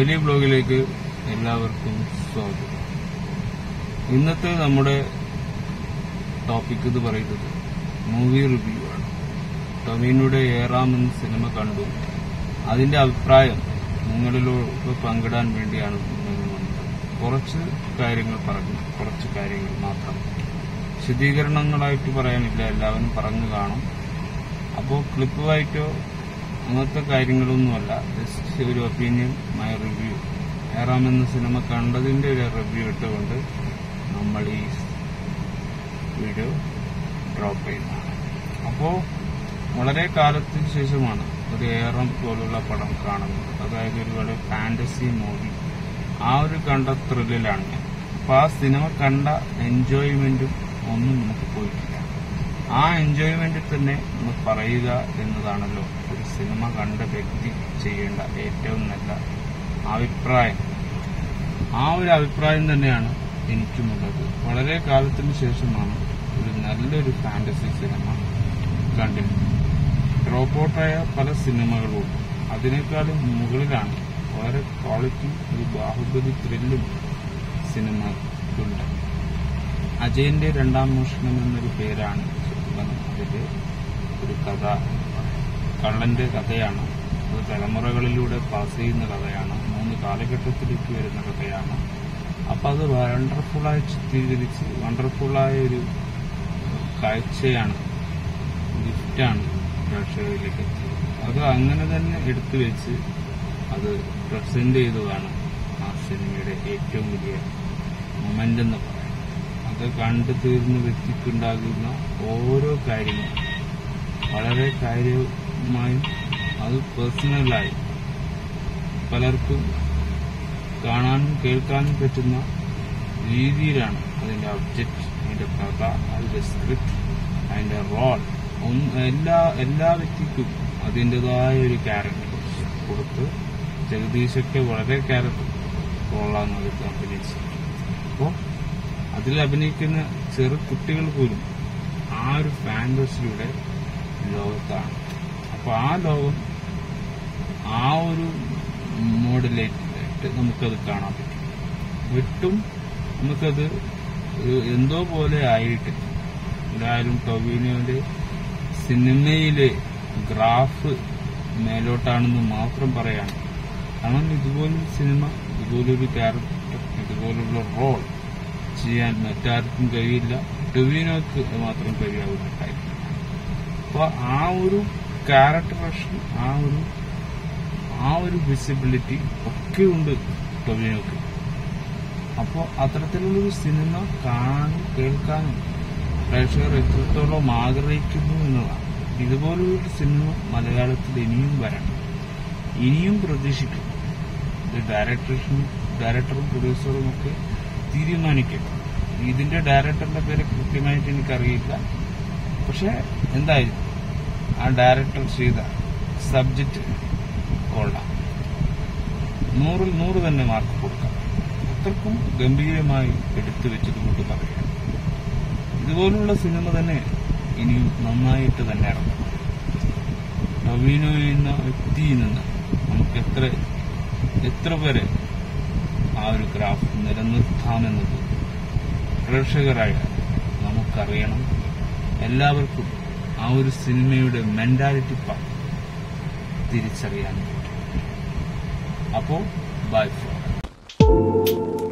daily ബ്ലോഗിലേക്ക് എല്ലാവർക്കും സ്വാഗതം ഇന്നത്തെ നമ്മുടെ ടോപ്പിക് എന്ന് പറയുന്നത് മൂവി റിവ്യൂ ആണ് ടൊമീനയുടെ ഏറാം എന്ന സിനിമ കണ്ടു അതിന്റെ അഭിപ്രായം നിങ്ങളിലോട് പങ്കിടാൻ വേണ്ടിയാണ് ഇന്ന് വന്നത് കുറച്ച് കാര്യങ്ങൾ പറഞ്ഞു കുറച്ച് കാര്യങ്ങൾ മാത്രം വിശദീകരണങ്ങളായിട്ട് പറയാനില്ല എല്ലാവരും പറഞ്ഞു കാണും അപ്പോൾ ക്ലിപ്പ് വായിട്ടോ അങ്ങനത്തെ കാര്യങ്ങളൊന്നുമല്ല ജസ്റ്റ് ഒരു ഒപ്പീനിയൻ മൈ റിവ്യൂ ഏറാം എന്ന സിനിമ കണ്ടതിന്റെ ഒരു റിവ്യൂ ഇട്ടുകൊണ്ട് നമ്മൾ ഈ വീഡിയോ ഡ്രോപ്പ് ചെയ്യുന്നതാണ് അപ്പോൾ വളരെ കാലത്തിന് ശേഷമാണ് ഒരു ഏറം പോലുള്ള പടം കാണുന്നത് അതായത് ഒരു വളരെ ഫാന്റസി മൂവി ആ ഒരു കണ്ട ത്രില്ലിലാണ് ഞാൻ അപ്പൊ ആ സിനിമ കണ്ട എൻജോയ്മെന്റും ഒന്നും നമുക്ക് പോയിട്ടില്ല ആ എൻജോയ്മെന്റിൽ തന്നെ നമ്മൾ പറയുക എന്നതാണല്ലോ ഒരു സിനിമ കണ്ട വ്യക്തി ചെയ്യേണ്ട ഏറ്റവും നല്ല അഭിപ്രായം ആ ഒരു അഭിപ്രായം തന്നെയാണ് എനിക്കുമുള്ളത് വളരെ കാലത്തിന് ശേഷമാണ് ഒരു നല്ലൊരു ഫാന്റസി സിനിമ കണ്ടിരുന്നത് ഡ്രോപ്പ് ഔട്ടായ പല സിനിമകളും അതിനേക്കാളും മുകളിലാണ് വളരെ ക്വാളിറ്റി ഒരു ബാഹുബലി ത്രില്ലും സിനിമക്കുണ്ട് അജയന്റെ രണ്ടാം മോഷണം എന്നൊരു പേരാണ് ശരിക്കും അതിന്റെ ഒരു കഥ കള്ളന്റെ കഥയാണ് അത് തലമുറകളിലൂടെ പാസ് ചെയ്യുന്ന കഥയാണ് മൂന്ന് കാലഘട്ടത്തിലേക്ക് വരുന്ന കഥയാണ് അപ്പൊ അത് വണ്ടർഫുള്ളായി ചിത്രീകരിച്ച് വണ്ടർഫുള്ളായ ഒരു കാഴ്ചയാണ് ഗിഫ്റ്റാണ് പ്രേക്ഷകരിലേക്ക് എത്തിയത് അത് അങ്ങനെ തന്നെ എടുത്തു വെച്ച് അത് പ്രസന്റ് ചെയ്തതാണ് ആ സിനിമയുടെ ഏറ്റവും വലിയ മൊമെന്റ് എന്ന് പറയാം അത് കണ്ടു തീർന്ന വ്യക്തിക്കുണ്ടാകുന്ന ഓരോ കാര്യങ്ങളും വളരെ കാര്യമായും അത് പേഴ്സണലായി പലർക്കും കാണാനും കേൾക്കാനും പറ്റുന്ന രീതിയിലാണ് അതിന്റെ ഒബ്ജക്റ്റ് അതിന്റെ കഥ അതിന്റെ സ്ക്രിപ്റ്റ് അതിന്റെ റോൾ എല്ലാ എല്ലാ വ്യക്തിക്കും അതിൻ്റെതായ ഒരു ക്യാരക്ടർ കൊടുത്ത് ജഗദീഷൊക്കെ വളരെ ക്യാരക്ടർ റോളാണ് അത് അഭിനയിച്ചത് അപ്പോൾ അതിൽ അഭിനയിക്കുന്ന ചെറു കുട്ടികൾ പോലും ആ ഒരു ഫാൻറ്റസിയുടെ ലോകത്താണ് അപ്പൊ ആ ലോകം ആ ഒരു മോഡലായിട്ട് നമുക്കത് കാണാൻ പറ്റും വിട്ടും നമുക്കത് ഒരു എന്തോ പോലെ ആയിട്ട് എന്തായാലും ടൊവിനോയുടെ സിനിമയിലെ ഗ്രാഫ് മേലോട്ടാണെന്ന് മാത്രം പറയാണ് കാരണം ഇതുപോലൊരു സിനിമ ഇതുപോലൊരു ക്യാരക്ടർ ഇതുപോലുള്ള റോൾ ചെയ്യാൻ മറ്റാർക്കും കഴിയില്ല ടൊവിനോക്ക് മാത്രം കഴിയാവുന്നതായിരിക്കും അപ്പൊ ആ ഒരു ക്യാരക്ടറേഷൻ ആ ഒരു ആ ഒരു വിസിബിലിറ്റി ഒക്കെ ഉണ്ട് ടൊവിനോക്ക് അപ്പോൾ അത്തരത്തിലുള്ളൊരു സിനിമ കാണാനും കേൾക്കാനും പ്രേക്ഷകർ എത്രത്തോളം ആഗ്രഹിക്കുന്നു എന്നതാണ് ഇതുപോലുള്ളൊരു സിനിമ മലയാളത്തിൽ ഇനിയും വരണം ഇനിയും പ്രതീക്ഷിക്കും ഇത് ഡയറക്ടേഷൻ ഡയറക്ടറും പ്രൊഡ്യൂസറും ഒക്കെ തീരുമാനിക്കും ഇതിന്റെ ഡയറക്ടറുടെ പേര് കൃത്യമായിട്ട് എനിക്കറിയില്ല പക്ഷെ എന്തായാലും ആ ഡയറക്ടർ ചെയ്ത സബ്ജക്റ്റ് കൊള്ളാം നൂറിൽ നൂറ് തന്നെ മാർക്ക് കൊടുക്കാം അത്രക്കും ഗംഭീരമായി എടുത്തു വെച്ചതുകൊണ്ട് പറയാം ഇതുപോലുള്ള സിനിമ തന്നെ ഇനിയും നന്നായിട്ട് തന്നെ ഇറങ്ങും ടൊവിനോ എന്ന വ്യക്തിയിൽ നിന്ന് നമുക്ക് എത്ര എത്ര പേരെ ആ ഒരു ഗ്രാഫ് നിലനിർത്താമെന്നത് പ്രേക്ഷകരായ നമുക്കറിയണം എല്ലാവർക്കും ആ ഒരു സിനിമയുടെ മെന്റാലിറ്റി പാർട്ട് തിരിച്ചറിയാൻ പറ്റും അപ്പോ ബൈ ഫോർ